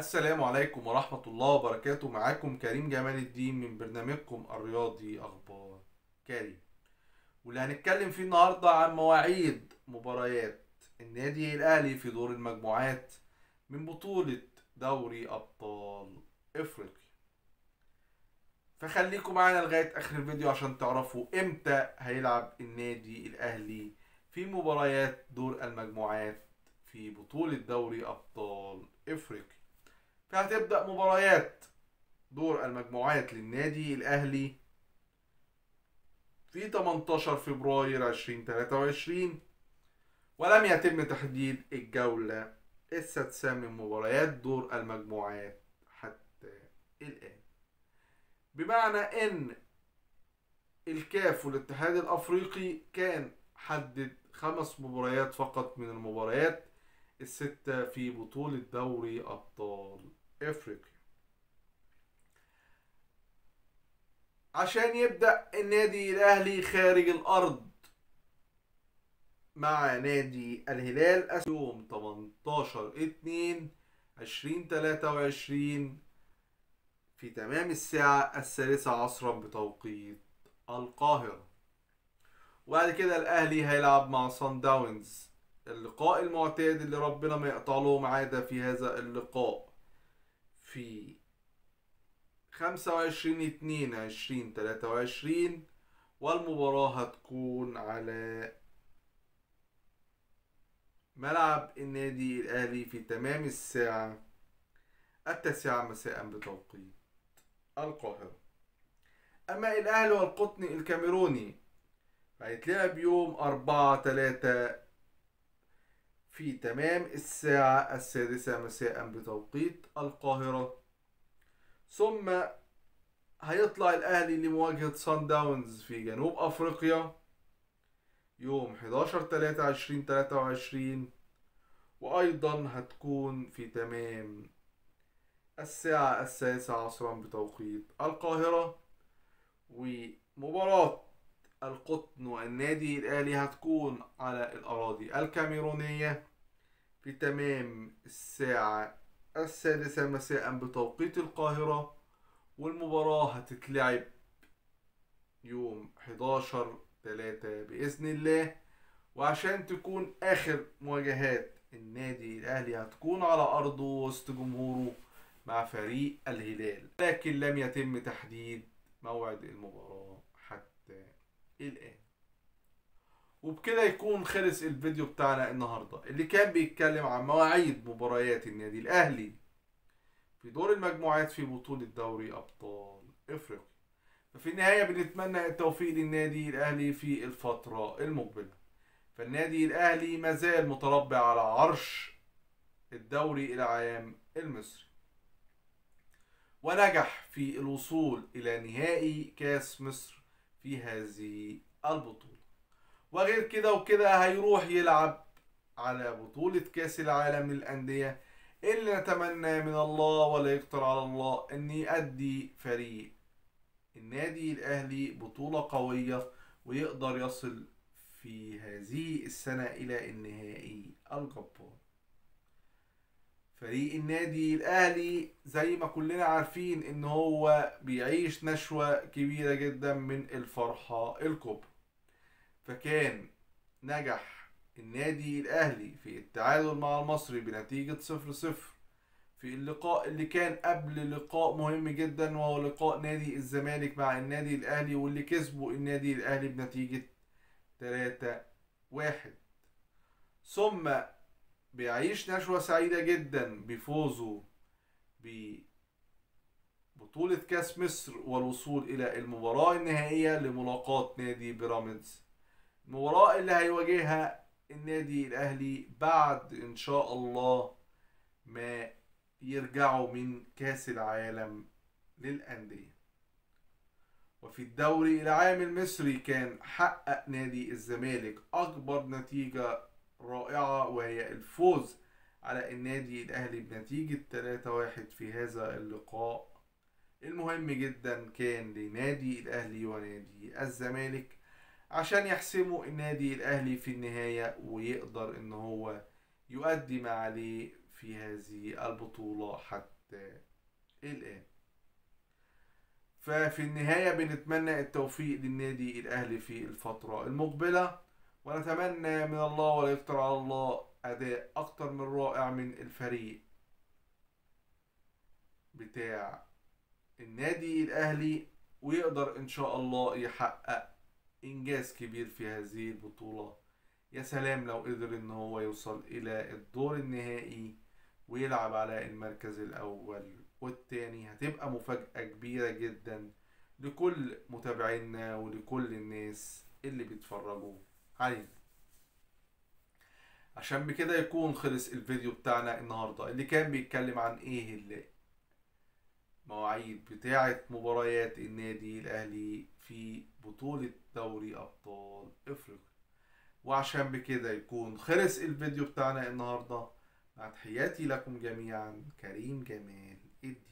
السلام عليكم ورحمة الله وبركاته معاكم كريم جمال الدين من برنامجكم الرياضي أخبار كريم واللي هنتكلم فيه النهاردة عن مواعيد مباريات النادي الأهلي في دور المجموعات من بطولة دوري أبطال إفريقيا فخليكم معانا لغاية آخر الفيديو عشان تعرفوا إمتى هيلعب النادي الأهلي في مباريات دور المجموعات في بطولة دوري أبطال إفريقيا فهتبدأ مباريات دور المجموعات للنادي الأهلي في 18 فبراير 2023 ولم يتم تحديد الجولة السادسة من مباريات دور المجموعات حتى الآن بمعنى إن الكاف والاتحاد الأفريقي كان حدد خمس مباريات فقط من المباريات الستة في بطولة دوري أبطال إفريقيا عشان يبدأ النادي الأهلي خارج الأرض مع نادي الهلال يوم 18 2 2023 في تمام الساعة الثالثة عصرا بتوقيت القاهرة وبعد كده الأهلي هيلعب مع صن داونز اللقاء المعتاد اللي ربنا ما يقطع لهم عادة في هذا اللقاء في 25 2 20 23 والمباراة هتكون على ملعب النادي الأهلي في تمام الساعة التاسعة مساء بتوقيت القاهرة أما الأهلي والقطن الكاميروني هيتلعب يوم أربعة تلاتة في تمام الساعة السادسة مساء بتوقيت القاهرة ثم هيطلع الأهلي لمواجهة سان داونز في جنوب أفريقيا يوم 11 3 20 23 وأيضا هتكون في تمام الساعة السادسة عصرا بتوقيت القاهرة ومباراة القطن والنادي الأهلي هتكون على الأراضي الكاميرونية في تمام الساعة السادسة مساء بتوقيت القاهرة والمباراة هتتلعب يوم 11 3 بإذن الله وعشان تكون آخر مواجهات النادي الأهلي هتكون على أرضه وسط جمهوره مع فريق الهلال لكن لم يتم تحديد موعد المباراة حتى الآن وبكده يكون خلص الفيديو بتاعنا النهاردة اللي كان بيتكلم عن مواعيد مباريات النادي الأهلي في دور المجموعات في بطولة دوري أبطال إفريقيا ففي النهاية بنتمنى التوفيق للنادي الأهلي في الفترة المقبلة فالنادي الأهلي مازال متربع على عرش الدوري العام المصري ونجح في الوصول إلى نهائي كاس مصر في هذه البطولة وغير كده وكده هيروح يلعب على بطولة كاس العالم للأندية اللي نتمنى من الله ولا يقدر على الله أن يأدي فريق النادي الأهلي بطولة قوية ويقدر يصل في هذه السنة إلى النهائي الجبار فريق النادي الأهلي زي ما كلنا عارفين إن هو بيعيش نشوة كبيرة جدا من الفرحة الكبرى فكان نجح النادي الأهلي في التعادل مع المصري بنتيجة صفر صفر في اللقاء اللي كان قبل لقاء مهم جدا وهو لقاء نادي الزمالك مع النادي الأهلي واللي كسبه النادي الأهلي بنتيجة 3 واحد ثم بيعيش نشوة سعيدة جدا بفوزه ببطولة كاس مصر والوصول إلى المباراة النهائية لملاقاة نادي بيراميدز المباراة اللي هيواجهها النادي الأهلي بعد إن شاء الله ما يرجعوا من كاس العالم للأندية وفي الدوري العام المصري كان حقق نادي الزمالك أكبر نتيجة رائعة وهي الفوز على النادي الأهلي بنتيجة 3-1 في هذا اللقاء المهم جدا كان لنادي الأهلي ونادي الزمالك عشان يحسموا النادي الأهلي في النهاية ويقدر إن هو يؤدي ما عليه في في هذه البطولة حتى الآن ففي النهاية بنتمنى التوفيق للنادي الأهلي في الفترة المقبلة ونتمنى من الله ولا يفتر على الله أداء أكتر من رائع من الفريق بتاع النادي الأهلي ويقدر إن شاء الله يحقق إنجاز كبير في هذه البطولة يا سلام لو قدر إن هو يوصل إلى الدور النهائي ويلعب على المركز الأول والتاني هتبقى مفاجأة كبيرة جدا لكل متابعينا ولكل الناس اللي بيتفرجوا علينا عشان بكده يكون خلص الفيديو بتاعنا النهاردة اللي كان بيتكلم عن ايه اللي مواعيد بتاعة مباريات النادي الأهلي في بطولة دوري أبطال أفريقيا وعشان بكده يكون خلص الفيديو بتاعنا النهاردة مع تحياتي لكم جميعا كريم جمال الدين